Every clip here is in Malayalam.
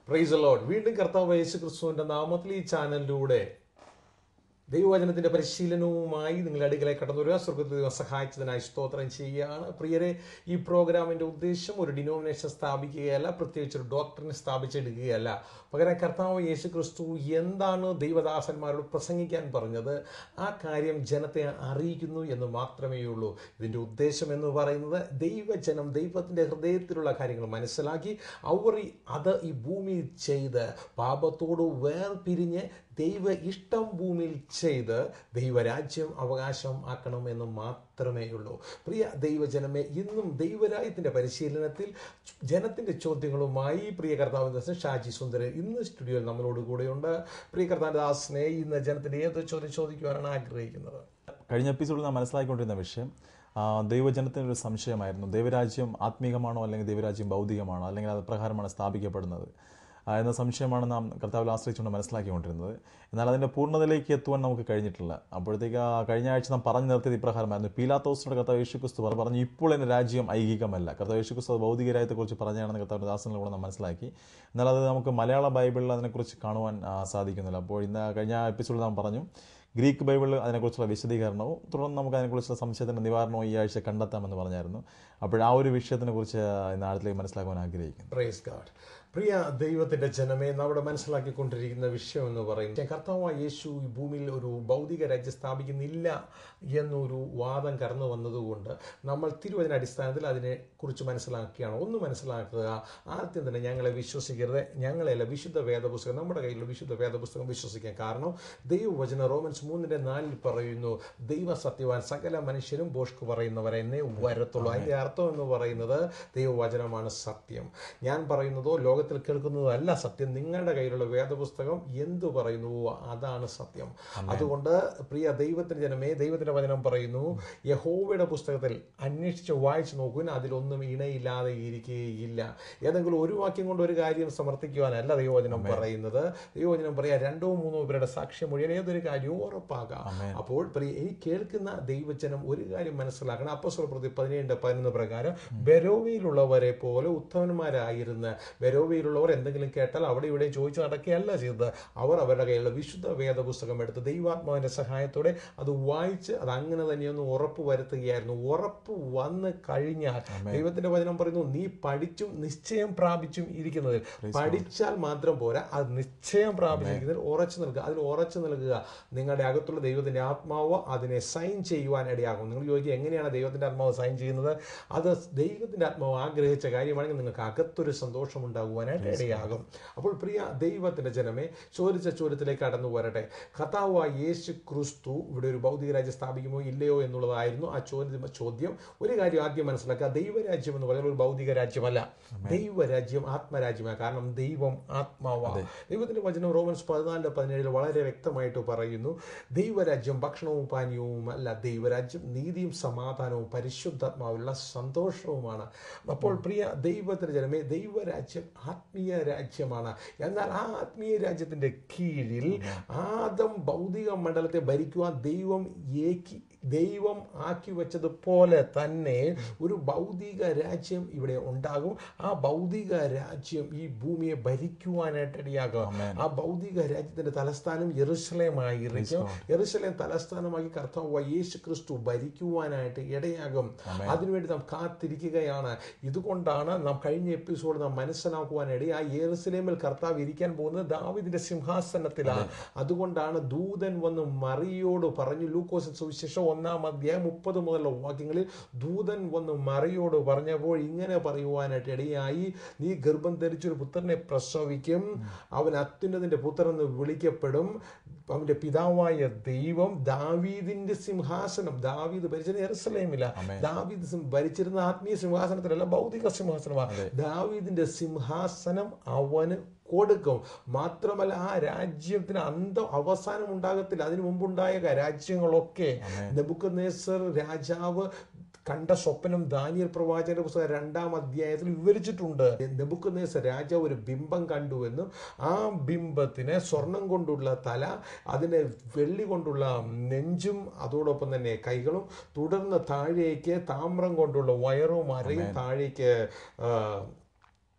പ്രൈസ് ലോഡ് വീണ്ടും കർത്താവ് യേശു ക്രിസ്തുവിന്റെ നാമത്തിൽ ഈ ചാനലിലൂടെ ദൈവവചനത്തിന്റെ പരിശീലനവുമായി നിങ്ങളുടെ അടുക്കലേക്ക് കടന്നു വരിക സ്വർഗത്തിൽ ദൈവം സഹായിച്ചതിനായി സ്തോത്രം ചെയ്യുകയാണ് പ്രിയരെ ഈ പ്രോഗ്രാമിന്റെ ഉദ്ദേശം ഒരു ഡിനോമിനേഷൻ സ്ഥാപിക്കുകയല്ല പ്രത്യേകിച്ച് ഒരു ഡോക്ടറിനെ സ്ഥാപിച്ചെടുക്കുകയല്ല പകരം കർത്താവ് യേശു ക്രിസ്തു എന്താണ് ദൈവദാസന്മാരോട് പ്രസംഗിക്കാൻ പറഞ്ഞത് ആ കാര്യം ജനത്തെ അറിയിക്കുന്നു എന്ന് മാത്രമേ ഉള്ളൂ ഇതിന്റെ ഉദ്ദേശം എന്ന് പറയുന്നത് ദൈവജനം ദൈവത്തിന്റെ ഹൃദയത്തിലുള്ള കാര്യങ്ങൾ മനസ്സിലാക്കി അവർ ഈ- അത് ഈ ഭൂമിയിൽ ചെയ്ത് പാപത്തോട് വേർപിരിഞ്ഞ് ദൈവ ഇഷ്ടം ഭൂമിയിൽ ചെയ്ത് ദൈവരാജ്യം അവകാശം ആക്കണമെന്ന് മാത്രമേ ഉള്ളൂ പ്രിയ ദൈവജനമേ ഇന്നും ദൈവരാജ്യത്തിന്റെ പരിശീലനത്തിൽ ജനത്തിന്റെ ചോദ്യങ്ങളുമായി പ്രിയ കർത്താവ് ദാസൻ ഷാജി സുന്ദരൻ ഇന്ന് സ്റ്റുഡിയോയിൽ നമ്മളോട് കൂടെയുണ്ട് പ്രിയ കർത്താവ് ദാസിനെ ഇന്ന് ജനത്തിന്റെ ഏത് ചോദ്യം ചോദിക്കുവാനാണ് ആഗ്രഹിക്കുന്നത് കഴിഞ്ഞ എപ്പിസോഡിൽ നാം മനസ്സിലാക്കിക്കൊണ്ടിരുന്ന വിഷയം ആ, ദൈവജനത്തിന് ഒരു സംശയമായിരുന്നു ദൈവരാജ്യം ആത്മീകമാണോ അല്ലെങ്കിൽ ദൈവരാജ്യം ഭൗതികമാണോ അല്ലെങ്കിൽ അത് പ്രകാരമാണ് സ്ഥാപിക്കപ്പെടുന്നത് ആ, എന്ന സംശയമാണ് നാം കർത്താവിൽ ആശ്രയിച്ചുകൊണ്ട് മനസ്സിലാക്കിക്കൊണ്ടിരുന്നത് എന്നാൽ അതിൻ്റെ പൂർണ്ണതയിലേക്ക് എത്തുവാൻ നമുക്ക് കഴിഞ്ഞിട്ടില്ല അപ്പോഴത്തേക്ക് ആ കഴിഞ്ഞ ആഴ്ച നാം പറഞ്ഞു നിർത്തിയത് ഇപ്രകാരമായിരുന്നു പീലാത്തോസിനോട് കർത്താവ് യേശു ക്രിസ്തു പറ- പറഞ്ഞു ഇപ്പോൾ എൻ്റെ രാജ്യം ഐഹികമല്ല കർത്താവ് യേശു ക്രിസ്തു അത് ഭൗതിക രാജ്യത്തെക്കുറിച്ച് പറഞ്ഞാണെന്ന് കർത്താവിൻ്റെ ദാസനിലൂടെ നാം മനസ്സിലാക്കി എന്നാൽ അത് നമുക്ക് മലയാള ബൈബിളിൽ അതിനെക്കുറിച്ച് കാണുവാൻ ആ, സാധിക്കുന്നില്ല അപ്പോൾ ഇന്ന് കഴിഞ്ഞ എപ്പിസോഡിൽ നാം പറഞ്ഞു ഗ്രീക്ക് ബൈബിളിൽ അതിനെക്കുറിച്ചുള്ള വിശദീകരണവും തുടർന്ന് നമുക്ക് അതിനെക്കുറിച്ചുള്ള സംശയത്തിൻ്റെ നിവാരണവും ഈ ആഴ്ച കണ്ടെത്താമെന്ന് പറഞ്ഞായിരുന്നു അപ്പോൾ ആ ഒരു വിഷയത്തിനെ കുറിച്ച് ഇന്ന് ആഴത്തിലേക്ക് മനസ്സിലാക്കുവാൻ ആഗ്രഹിക്കുന്നു പ്രൈസ് ഗാഡ് പ്രിയ ദൈവത്തിന്റെ ജനമേ നമ്മുടെ മനസ്സിലാക്കിക്കൊണ്ടിരിക്കുന്ന വിഷയം എന്ന് പറയുന്നത് കർത്താവായ യേശു ഈ ഭൂമിയിൽ ഒരു ഭൗതിക രാജ്യം സ്ഥാപിക്കുന്നില്ല എന്നൊരു വാദം കടന്നു വന്നതുകൊണ്ട് നമ്മൾ തിരുവചന അടിസ്ഥാനത്തിൽ അതിനെ കുറിച്ച് മനസ്സിലാക്കുകയാണ് ഒന്ന് മനസ്സിലാക്കുക ആദ്യം തന്നെ ഞങ്ങളെ വിശ്വസിക്കരുത് ഞങ്ങളെയല്ല വിശുദ്ധ വേദപുസ്തകം നമ്മുടെ കയ്യിലുള്ള വിശുദ്ധ വേദപുസ്തകം വിശ്വസിക്കാൻ കാരണം ദൈവവചന റോമൻസ് മൂന്നിന്റെ നാലിൽ പറയുന്നു ദൈവ സത്യവാൻ സകല മനുഷ്യരും ബോഷ്ക്ക് പറയുന്നവരെ എന്നെ വരത്തുള്ളൂ അതിന്റെ അർത്ഥം എന്ന് പറയുന്നത് ദൈവവചനമാണ് സത്യം ഞാൻ പറയുന്നതോ ലോകത്തിൽ കേൾക്കുന്നതോ അല്ല സത്യം നിങ്ങളുടെ കയ്യിലുള്ള വേദപുസ്തകം എന്തു പറയുന്നുവോ അതാണ് സത്യം അതുകൊണ്ട് പ്രിയ ദൈവത്തിന്റെ ജനമേ ദൈവത്തിന്റെ വചനം പറയുന്നു യഹോവയുടെ പുസ്തകത്തിൽ അന്വേഷിച്ച് വായിച്ചു നോക്കുവിൻ അതിലൊന്നും ഇണയില്ലാതെ ഇരിക്കുകയില്ല ഏതെങ്കിലും ഒരു വാക്യം കൊണ്ട് ഒരു കാര്യം സമർത്ഥിക്കുവാനല്ല ദൈവവചനം പറയുന്നത് ദൈവവചനം പറയാ രണ്ടോ മൂന്നോ പേരുടെ സാക്ഷ്യം മുഴുവൻ ഏതൊരു കാര്യവും ഉറപ്പാകാം അപ്പോൾ പ്രിയ ഈ കേൾക്കുന്ന ദൈവജനം ഒരു കാര്യം മനസ്സിലാക്കണം അപ്പസ്വല പ്രതി പതിനേഴ് പതിനൊന്ന് പ്രകാരം ബെരോവയിലുള്ളവരെ പോലെ ഉത്തമന്മാരായിരുന്ന ബെരോവയിലുള്ളവർ എന്തെങ്കിലും കേട്ടാൽ അവിടെ ഇവിടെ ചോദിച്ചു നടക്കുകയല്ല ചെയ്തത് അവർ അവരുടെ കയ്യിലുള്ള വിശുദ്ധ വേദപുസ്തകം എടുത്ത് ദൈവാത്മാവിന്റെ സഹായത്തോടെ അത് വായിച്ച് അത് അങ്ങനെ തന്നെയൊന്ന് ഉറപ്പ് വരുത്തുകയായിരുന്നു ഉറപ്പ് വന്ന് കഴിഞ്ഞാൽ ദൈവത്തിന്റെ വചനം പറയുന്നു നീ പഠിച്ചും നിശ്ചയം പ്രാപിച്ചും ഇരിക്കുന്നതിൽ പഠിച്ചാൽ മാത്രം പോരാ അത് നിശ്ചയം പ്രാപിച്ചിരിക്കുന്നതിൽ ഉറച്ചു നിൽക്കുക അതിൽ ഉറച്ചു നിൽക്കുക നിങ്ങളുടെ അകത്തുള്ള ദൈവത്തിന്റെ ആത്മാവ് അതിനെ സൈൻ ചെയ്യുവാൻ ഇടയാകും നിങ്ങൾ ചോദിക്കുക എങ്ങനെയാണ് ദൈവത്തിന്റെ ആത്മാവ് സൈൻ ചെയ്യുന്നത് അത് ദൈവത്തിന്റെ ആത്മാവ് ആഗ്രഹിച്ച കാര്യമാണെങ്കിൽ നിങ്ങൾക്ക് അകത്തൊരു സന്തോഷം ഉണ്ടാകുവാനായിട്ട് ഇടയാകും അപ്പോൾ പ്രിയ ദൈവത്തിന്റെ ജനമേ ചോദിച്ച ചോദ്യത്തിലേക്ക് കടന്നു വരട്ടെ കഥാവായ യേശു ക്രിസ്തു ഇവിടെ ഒരു ഭൗതിക രാജ്യം സ്ഥാപിക്കുമോ ഇല്ലയോ എന്നുള്ളതായിരുന്നു ആ ചോദ്യം ചോദ്യം ഒരു കാര്യം ആദ്യം മനസ്സിലാക്കുക ദൈവരാജ്യം എന്ന് പറയുന്നത് ഒരു ഭൗതിക രാജ്യമല്ല ദൈവരാജ്യം ആത്മരാജ്യമാണ് കാരണം ദൈവം ആത്മാവാണ് ദൈവത്തിന്റെ വചനം റോമൻസ് പതിനാലിന്റെ പതിനേഴിൽ വളരെ വ്യക്തമായിട്ട് പറയുന്നു ദൈവരാജ്യം ഭക്ഷണവും പാനീയവും അല്ല ദൈവരാജ്യം നീതിയും സമാധാനവും പരിശുദ്ധാത്മാവിലുള്ള സന്തോഷവുമാണ് അപ്പോൾ പ്രിയ ദൈവത്തിന്റെ ജനമേ ദൈവരാജ്യം ആത്മീയ രാജ്യമാണ് എന്നാൽ ആ ആത്മീയ രാജ്യത്തിന്റെ കീഴിൽ ആദം ഭൗതിക മണ്ഡലത്തെ ഭരിക്കുവാൻ ദൈവം ഏക്കി ദൈവം ആക്കി വെച്ചതുപോലെ തന്നെ ഒരു ഭൗതിക രാജ്യം ഇവിടെ ഉണ്ടാകും ആ ഭൗതിക രാജ്യം ഈ ഭൂമിയെ ഭരിക്കുവാനായിട്ട് ഇടയാകും ആ ഭൗതിക രാജ്യത്തിന്റെ തലസ്ഥാനം യെറുസലേമായിരിക്കും യെറുസലേം തലസ്ഥാനമാക്കി കർത്താവ് യേശു ക്രിസ്തു ഭരിക്കുവാനായിട്ട് ഇടയാകും അതിനുവേണ്ടി നാം കാത്തിരിക്കുകയാണ് ഇതുകൊണ്ടാണ് നാം കഴിഞ്ഞ എപ്പിസോഡ് നാം മനസ്സിലാക്കുവാൻ ഇടയായി യെറുസലേമിൽ കർത്താവ് ഇരിക്കാൻ പോകുന്നത് ദാവിദിന്റെ സിംഹാസനത്തിലാണ് അതുകൊണ്ടാണ് ദൂതൻ വന്ന് മറിയോട് പറഞ്ഞു ലൂക്കോസ് സുവിശേഷം ഒന്നാം അധ്യായം മുപ്പത് മുതലുള്ള വാക്യങ്ങളിൽ ദൂതൻ വന്ന് മറിയോട് പറഞ്ഞപ്പോൾ ഇങ്ങനെ പറയുവാനായിട്ട് ഇടയായി നീ ഗർഭം ധരിച്ചൊരു പുത്രനെ പ്രസവിക്കും അവൻ അത്യുന്നതിന്റെ പുത്രൻ എന്ന് വിളിക്കപ്പെടും അവന്റെ പിതാവായ ദൈവം ദാവീദിന്റെ സിംഹാസനം ദാവീദ് ഭരിച്ചത് എറുസലേമില്ല ദാവീദ് സിം- ഭരിച്ചിരുന്ന ആത്മീയ സിംഹാസനത്തിലല്ല ഭൗതിക സിംഹാസനമാണ് ദാവീദിന്റെ സിംഹാസനം അവന് കൊടുക്കും മാത്രമല്ല ആ രാജ്യത്തിന് അന്തം അവസാനം ഉണ്ടാകത്തില്ല അതിനു മുമ്പുണ്ടായ രാജ്യങ്ങളൊക്കെ നെബുക്കനേസർ രാജാവ് കണ്ട സ്വപ്നം ദാനിയൽ പ്രവാചകന്റെ പുസ്തകം രണ്ടാം അധ്യായത്തിൽ വിവരിച്ചിട്ടുണ്ട് നെബുക്കനേസർ രാജാവ് ഒരു ബിംബം കണ്ടുവെന്നും ആ ബിംബത്തിന് സ്വർണം കൊണ്ടുള്ള തല അതിന് വെള്ളി കൊണ്ടുള്ള നെഞ്ചും അതോടൊപ്പം തന്നെ കൈകളും തുടർന്ന് താഴേക്ക് താമ്രം കൊണ്ടുള്ള വയറും അരയും താഴേക്ക് ആ,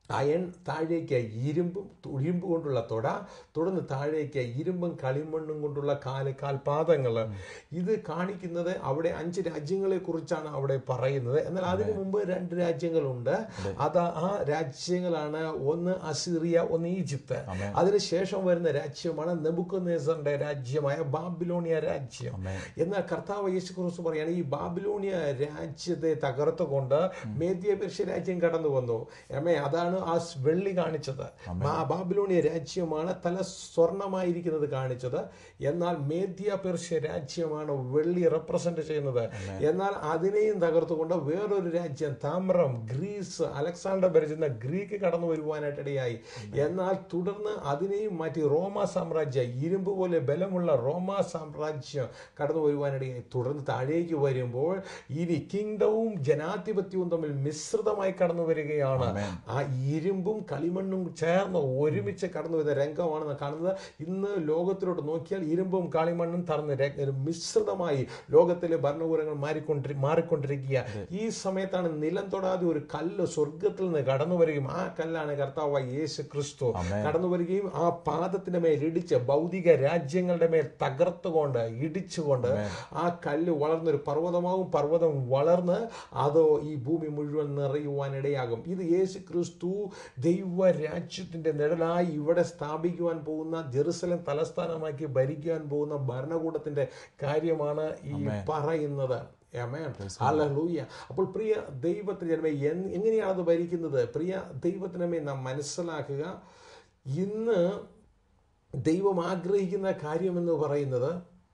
അയൺ താഴേക്ക് ഇരുമ്പും ഇരുമ്പ് കൊണ്ടുള്ള തൊട തുടർന്ന് താഴേക്ക് ഇരുമ്പും കളിമണ്ണും കൊണ്ടുള്ള കാല് കാൽപാദങ്ങൾ ഇത് കാണിക്കുന്നത് അവിടെ അഞ്ച് രാജ്യങ്ങളെ കുറിച്ചാണ് അവിടെ പറയുന്നത് എന്നാൽ അതിനു മുമ്പ് രണ്ട് രാജ്യങ്ങളുണ്ട് അത് ആ രാജ്യങ്ങളാണ് ഒന്ന് അസീറിയ ഒന്ന് ഈജിപ്ത് ആമേൻ. അതിനുശേഷം വരുന്ന രാജ്യമാണ് നെബുക്കനേസറിന്റെ രാജ്യമായ ബാബിലോണിയ രാജ്യം ആമേൻ. എന്നാൽ കർത്താവ് യേശു ക്രിസ്തു പറയാണ് ഈ ബാബിലോണിയ രാജ്യത്തെ തകർത്തുകൊണ്ട് മേദ്യ പെർഷ്യ രാജ്യം കടന്നു വന്നു എമേ അതാണ് ആ സ് വെള്ളി കാണിച്ചത് ആ ബാബിലോണിയ രാജ്യമാണ് തല സ്വർണമായിരിക്കുന്നത് കാണിച്ചത് എന്നാൽ മേദ്യ പെർഷ്യ രാജ്യമാണ് വെള്ളി റെപ്രസെന്റ് ചെയ്യുന്നത് എന്നാൽ അതിനെയും തകർത്തുകൊണ്ട് വേറൊരു രാജ്യം താമ്രം ഗ്രീസ് അലക്സാണ്ടർ ഭരിച്ചിരുന്ന ഗ്രീക്ക് കടന്നു വരുവാനായിട്ട് ഇടയായി എന്നാൽ തുടർന്ന് അതിനെയും മാറ്റി റോമ സാമ്രാജ്യം ഇരുമ്പ് പോലെ ബലമുള്ള റോമ സാമ്രാജ്യം കടന്നു വരുവാനിടയായി തുടർന്ന് താഴേക്ക് വരുമ്പോൾ ഇനി കിങ്ഡവും ജനാധിപത്യവും തമ്മിൽ മിശ്രിതമായി കടന്നു വരികയാണ് ആമേൻ. ആ ഇരുമ്പും കളിമണ്ണും ചേർന്ന് ഒരുമിച്ച് കടന്നു വരുന്ന രംഗമാണ് കാണുന്നത് ഇന്ന് ലോകത്തിലോട്ട് നോക്കിയാൽ ഇരുമ്പും കളിമണ്ണും തറന്ന് ര- ഒരു മിശ്രിതമായി ലോകത്തിലെ ഭരണകൂടങ്ങൾ മാറിക്കൊണ്ടിരി മാറിക്കൊണ്ടിരിക്കുക ഈ സമയത്താണ് നിലം തൊടാതെ ഒരു കല്ല് സ്വർഗത്തിൽ നിന്ന് കടന്നു വരികയും ആ കല്ലാണ് കർത്താവായ യേശു ക്രിസ്തു ആമേൻ. കടന്നു വരികയും ആ പാദത്തിന്റെ മേൽ ഇടിച്ച് ഭൗതിക രാജ്യങ്ങളുടെ മേൽ തകർത്തുകൊണ്ട് ഇടിച്ചുകൊണ്ട് ആ കല്ല് വളർന്നൊരു പർവ്വതമാവും പർവ്വതം വളർന്ന് അതോ ഈ ഭൂമി മുഴുവൻ നിറയുവാനിടയാകും ഇത് യേശു ക്രിസ്തു ദൈവരാജ്യത്തിന്റെ നിഴലായി ഇവിടെ സ്ഥാപിക്കുവാൻ പോകുന്ന ജെറുസലേം തലസ്ഥാനമാക്കി ഭരിക്കുവാൻ പോകുന്ന ഭരണകൂടത്തിന്റെ കാര്യമാണ് ഈ പറയുന്നത് Amen. Hallelujah. അപ്പോൾ പ്രിയ ദൈവത്തിന് ജനമേ എൻ- എങ്ങനെയാണ് അത് ഭരിക്കുന്നത് പ്രിയ ദൈവത്തിനമേ നാം മനസ്സിലാക്കുക ഇന്ന് ദൈവം ആഗ്രഹിക്കുന്ന കാര്യമെന്ന് പറയുന്നത്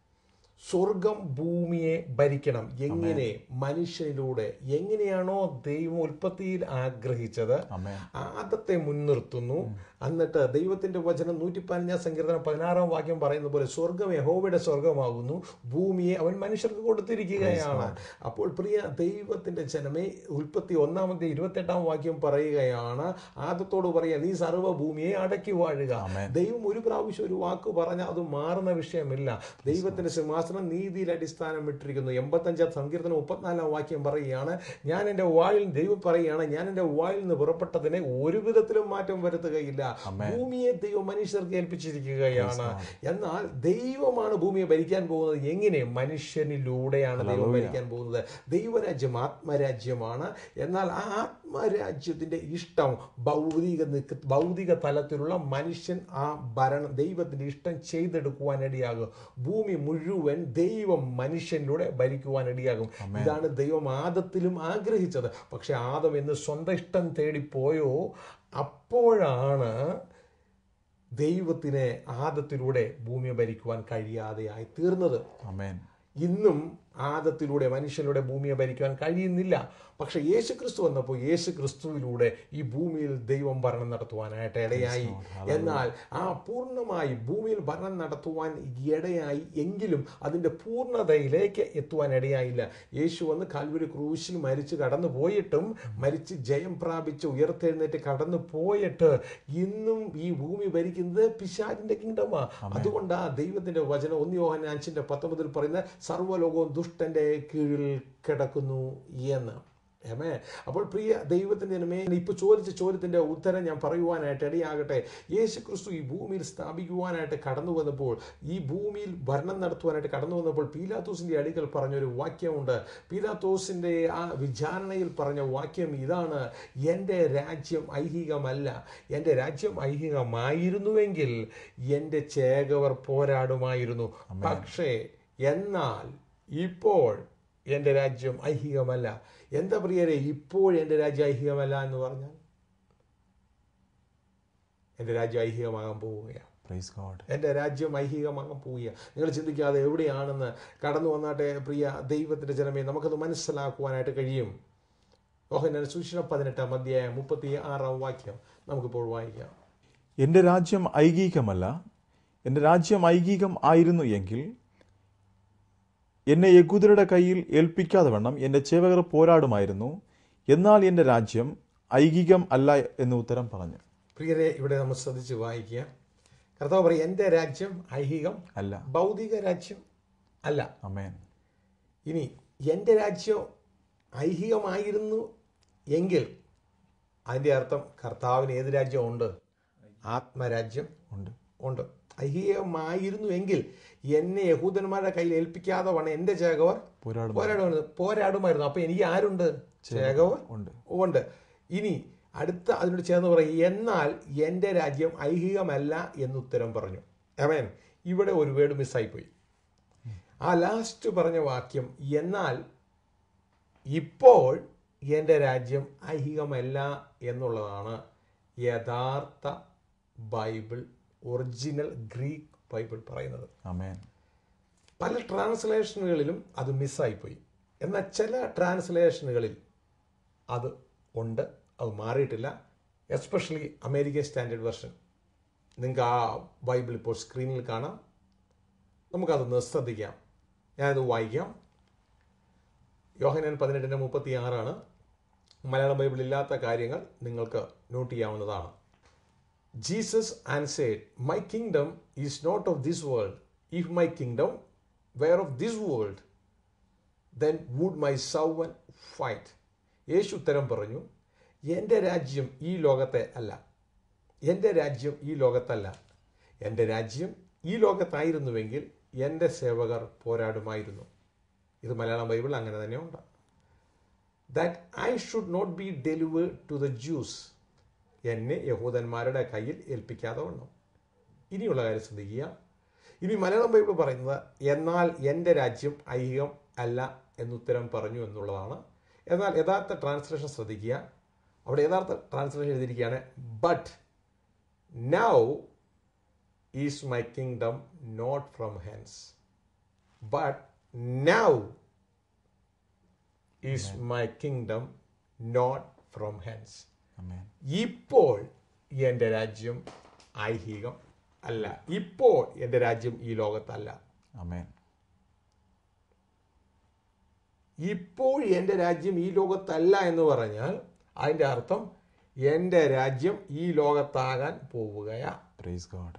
സ്വർഗം ഭൂമിയെ ഭരിക്കണം എങ്ങനെ മനുഷ്യനിലൂടെ എങ്ങനെയാണോ ദൈവം ഉൽപ്പത്തിയിൽ ആഗ്രഹിച്ചത് അമേൻ ആദത്തെ മുൻനിർത്തുന്നു എന്നിട്ട് ദൈവത്തിന്റെ വചനം നൂറ്റി പതിനഞ്ചാം സങ്കീർത്തനം പതിനാറാം വാക്യം പറയുന്ന പോലെ സ്വർഗം യഹോവയുടെ സ്വർഗമാകുന്നു ഭൂമിയെ അവൻ മനുഷ്യർക്ക് കൊടുത്തിരിക്കുകയാണ് അപ്പോൾ പ്രിയ ദൈവത്തിന്റെ ജനമേ ഉൽപ്പത്തി ഒന്നാമത്തെ ഇരുപത്തെട്ടാം വാക്യം പറയുകയാണ് ആദത്തോട് പറയാ നീ സർവ്വ ഭൂമിയെ അടക്കി വാഴുക ആമേൻ. ദൈവം ഒരു പ്രാവശ്യം ഒരു വാക്ക് പറഞ്ഞാൽ അത് മാറുന്ന വിഷയമില്ല ദൈവത്തിന്റെ സിംഹാസനം നീതിയിൽ അടിസ്ഥാനം ഇട്ടിരിക്കുന്നു എൺപത്തഞ്ചാം സങ്കീർത്തനം മുപ്പത്തിനാലാം വാക്യം പറയുകയാണ് ഞാൻ എൻ്റെ വായിൽ ദൈവം പറയുകയാണ് ഞാൻ എൻ്റെ വായിൽ നിന്ന് പുറപ്പെട്ടതിനെ ഒരു വിധത്തിലും മാറ്റം വരുത്തുകയില്ല ഭൂമിയെ ദൈവം മനുഷ്യർക്ക് ഏൽപ്പിച്ചിരിക്കുകയാണ് എന്നാൽ ദൈവമാണ് ഭൂമിയെ ഭരിക്കാൻ പോകുന്നത് എങ്ങനെ മനുഷ്യനിലൂടെയാണ് ദൈവം ഭരിക്കാൻ പോകുന്നത് ദൈവരാജ്യം ആത്മരാജ്യമാണ് എന്നാൽ ആ ആത്മരാജ്യത്തിന്റെ ഇഷ്ടം ഭൗതിക നിക്ക് ഭൗതിക തലത്തിലുള്ള മനുഷ്യൻ ആ ഭരണം ദൈവത്തിന്റെ ഇഷ്ടം ചെയ്തെടുക്കുവാനിടയാകും ഭൂമി മുഴുവൻ ദൈവം മനുഷ്യനിലൂടെ ഭരിക്കുവാനിടയാകും ഇതാണ് ദൈവം ആദത്തിലും ആഗ്രഹിച്ചത് പക്ഷെ ആദം എന്ന് സ്വന്തം ഇഷ്ടം തേടിപ്പോയോ അപ്പോഴാണ് ദൈവത്തിന് ആദത്തിലൂടെ ഭൂമിയെ ഭരിക്കുവാൻ കഴിയാതെയായി തീർന്നത് അമേൻ ഇന്നും ആദത്തിലൂടെ മനുഷ്യനിലൂടെ ഭൂമിയെ ഭരിക്കുവാൻ കഴിയുന്നില്ല പക്ഷെ യേശു ക്രിസ്തു വന്നപ്പോൾ യേശു ക്രിസ്തുവിലൂടെ ഈ ഭൂമിയിൽ ദൈവം ഭരണം നടത്തുവാനായിട്ട് ഇടയായി എന്നാൽ ആ പൂർണ്ണമായി ഭൂമിയിൽ ഭരണം നടത്തുവാൻ ഇടയായി എങ്കിലും അതിൻ്റെ പൂർണ്ണതയിലേക്ക് എത്തുവാൻ ഇടയായില്ല യേശു വന്ന് കാൽവരി ക്രൂശിൽ മരിച്ച് കടന്നു പോയിട്ടും മരിച്ച് ജയം പ്രാപിച്ച് ഉയർത്തെഴുന്നേറ്റ് കടന്നു പോയിട്ട് ഇന്നും ഈ ഭൂമി ഭരിക്കുന്നത് പിശാചിന്റെ കിങ്ഡമാ അതുകൊണ്ട് ആ ദൈവത്തിന്റെ വചനം ഒന്ന് യോഹൻ അഞ്ചിന്റെ പത്തൊമ്പതിൽ പറയുന്ന സർവ്വലോകവും ദുഷ്ടന്റെ കീഴിൽ കിടക്കുന്നു എന്ന് ഏമേ അപ്പോൾ പ്രിയ ദൈവത്തിൻ്റെ ജനമേ ഇപ്പോൾ ചോദിച്ച ചോദ്യത്തിൻ്റെ ഉത്തരം ഞാൻ പറയുവാനായിട്ട് ഇടയാകട്ടെ യേശു ക്രിസ്തു ഈ ഭൂമിയിൽ സ്ഥാപിക്കുവാനായിട്ട് കടന്നു വന്നപ്പോൾ ഈ ഭൂമിയിൽ ഭരണം നടത്തുവാനായിട്ട് കടന്നു വന്നപ്പോൾ പീലാത്തോസിൻ്റെ അടികൾ പറഞ്ഞൊരു വാക്യമുണ്ട് പീലാത്തോസിൻ്റെ ആ വിചാരണയിൽ പറഞ്ഞ വാക്യം ഇതാണ് എൻ്റെ രാജ്യം ഐഹികമല്ല എൻ്റെ രാജ്യം ഐഹികമായിരുന്നുവെങ്കിൽ എൻ്റെ ചേകവർ പോരാടുമായിരുന്നു പക്ഷേ എന്നാൽ ഇപ്പോൾ എൻ്റെ രാജ്യം ഐഹികമല്ല എന്താ പ്രിയരെ ഇപ്പോൾ എൻ്റെ രാജ്യം ഐഹികമല്ല എന്ന് പറഞ്ഞാൽ എൻ്റെ രാജ്യം ഐഹികമാകാൻ പോവുകയാണ് പ്രൈസ് ഗോഡ് എൻ്റെ രാജ്യം ഐഹികമാകാൻ പോവുകയാണ് നിങ്ങൾ ചിന്തിക്കാതെ എവിടെയാണെന്ന് കടന്നു വന്നാട്ടെ പ്രിയ ദൈവത്തിൻ്റെ ജനമേ നമുക്കത് മനസ്സിലാക്കുവാനായിട്ട് കഴിയും ഓഹന സുശീലം പതിനെട്ടാം അധ്യായം മുപ്പത്തി ആറാം വാക്യം നമുക്കിപ്പോൾ വായിക്കാം എൻ്റെ രാജ്യം ഐകീകമല്ല എൻ്റെ രാജ്യം ഐകീകം ആയിരുന്നു എങ്കിൽ എന്നെ യഹൂദരുടെ കയ്യിൽ ഏൽപ്പിക്കാതെ വണ്ണം എൻ്റെ ചേവകർ പോരാടുമായിരുന്നു എന്നാൽ എൻ്റെ രാജ്യം ഐകികം അല്ല എന്ന് ഉത്തരം പറഞ്ഞു പ്രിയരെ ഇവിടെ നമ്മൾ ശ്രദ്ധിച്ച് വായിക്കുക കർത്താവ് പറയും എൻ്റെ രാജ്യം ഐഹികം അല്ല ഭൗതിക രാജ്യം അല്ല അമേൻ ഇനി എൻ്റെ രാജ്യം ഐഹികമായിരുന്നു എങ്കിൽ അതിൻ്റെ അർത്ഥം കർത്താവിന് ഏത് രാജ്യം ഉണ്ട് ആത്മരാജ്യം ഉണ്ട് ഉണ്ട് ഐഹികമായിരുന്നു എങ്കിൽ എന്നെ യഹൂദന്മാരുടെ കയ്യിൽ ഏൽപ്പിക്കാതെ വേണം എൻ്റെ ചേകവർ പോരാടും പോരാടുമായിരുന്നു പോരാടുമായിരുന്നു അപ്പൊ എനിക്ക് ആരുണ്ട് ചേകവർ ഉണ്ട് ഉണ്ട് ഇനി അടുത്ത അതിനോട് ചേർന്ന് പറയും എന്നാൽ എൻ്റെ രാജ്യം ഐഹികമല്ല എന്ന് ഉത്തരം പറഞ്ഞു അവൻ ഇവിടെ ഒരു വേർഡ് മിസ്സായിപ്പോയി ആ ലാസ്റ്റ് പറഞ്ഞ വാക്യം എന്നാൽ ഇപ്പോൾ എൻ്റെ രാജ്യം ഐഹികമല്ല എന്നുള്ളതാണ് യഥാർത്ഥ ബൈബിൾ ഒറിജിനൽ ഗ്രീക്ക് ബൈബിൾ പറയുന്നത് അമേൻ പല ട്രാൻസ്ലേഷനുകളിലും അത് മിസ്സായിപ്പോയി എന്നാൽ ചില ട്രാൻസ്ലേഷനുകളിൽ അത് ഉണ്ട് അത് മാറിയിട്ടില്ല എസ്പെഷ്യലി അമേരിക്കൻ സ്റ്റാൻഡേർഡ് വെർഷൻ നിങ്ങൾക്ക് ആ ബൈബിൾ ഇപ്പോൾ സ്ക്രീനിൽ കാണാം നമുക്കതൊന്ന് ശ്രദ്ധിക്കാം ഞാനത് വായിക്കാം യോഹനാൻ പതിനെട്ടിൻ്റെ മുപ്പത്തി ആറാണ് മലയാളം ബൈബിൾ ഇല്ലാത്ത കാര്യങ്ങൾ നിങ്ങൾക്ക് നോട്ട് ചെയ്യാവുന്നതാണ് Jesus answered, My kingdom is not of this world. If my kingdom were of this world, then would my servant fight. യേശു ഉത്തരം പറഞ്ഞു എൻ്റെ രാജ്യം ഈ ലോകത്തെ അല്ല എൻ്റെ രാജ്യം ഈ ലോകത്തല്ല എൻ്റെ രാജ്യം ഈ ലോകത്തായിരുന്നുവെങ്കിൽ എൻ്റെ സേവകർ പോരാടുമായിരുന്നു ഇത് മലയാളം ബൈബിൾ അങ്ങനെ തന്നെ ഉണ്ട് that I should not be delivered to the Jews എന്നെ യഹൂദന്മാരുടെ കയ്യിൽ ഏൽപ്പിക്കാതെ വണ്ണം ഇനിയുള്ള കാര്യം ശ്രദ്ധിക്കുക ഇനി മലയാളം ബൈബിൾ പറയുന്നത് എന്നാൽ എൻ്റെ രാജ്യം ഐഹികം അല്ല എന്നുത്തരം പറഞ്ഞു എന്നുള്ളതാണ് എന്നാൽ യഥാർത്ഥ ട്രാൻസ്ലേഷൻ ശ്രദ്ധിക്കുക അവിടെ യഥാർത്ഥ ട്രാൻസ്ലേഷൻ എഴുതിയിരിക്കുകയാണ് but now is my kingdom not from hence but now is my kingdom not from hence amen ഇപ്പോൾ എൻ്റെ രാജ്യം ഐഹികം അല്ല ഇപ്പോൾ എൻ്റെ രാജ്യം ഈ ലോകത്തല്ല അമേൻ ഇപ്പോൾ എൻ്റെ രാജ്യം ഈ ലോകത്തല്ല എന്ന് പറഞ്ഞാൽ അതിൻ്റെ അർത്ഥം എൻ്റെ രാജ്യം ഈ ലോകത്താകാൻ പോവുകയാ പ്രൈസ് ഗോഡ്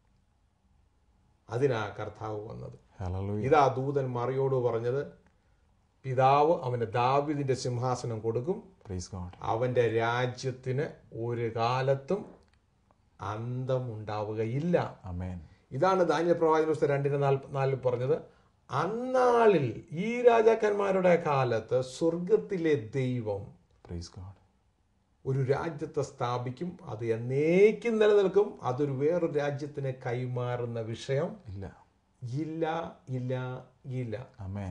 അതിനാ കർത്താവ് വന്നത് ഹല്ലേലൂയ ഇതാ ദൂതൻ മറിയോട് പറഞ്ഞത് പിതാവ് അവന് ദാവിദിന്റെ സിംഹാസനം കൊടുക്കും പ്രൈസ് ഗോഡ് അവന്റെ രാജ്യത്തിന് ഒരു കാലത്തും അന്തമുണ്ടാവുകയില്ല അമേൻ ഇതാണ് ധാന്യ പ്രവാചന പുസ്തകം രണ്ടിന് നാല് നാലിൽ പറഞ്ഞത് അന്നാളിൽ ഈ രാജാക്കന്മാരുടെ കാലത്ത് സ്വർഗത്തിലെ ദൈവം പ്രൈസ് ഗോഡ് ഒരു രാജ്യത്തെ സ്ഥാപിക്കും അത് എന്നേക്കും നിലനിൽക്കും അതൊരു വേറൊരു രാജ്യത്തിന് കൈമാറുന്ന വിഷയം ഇല്ല ഇല്ല ഇല്ല ഇല്ല അമേൻ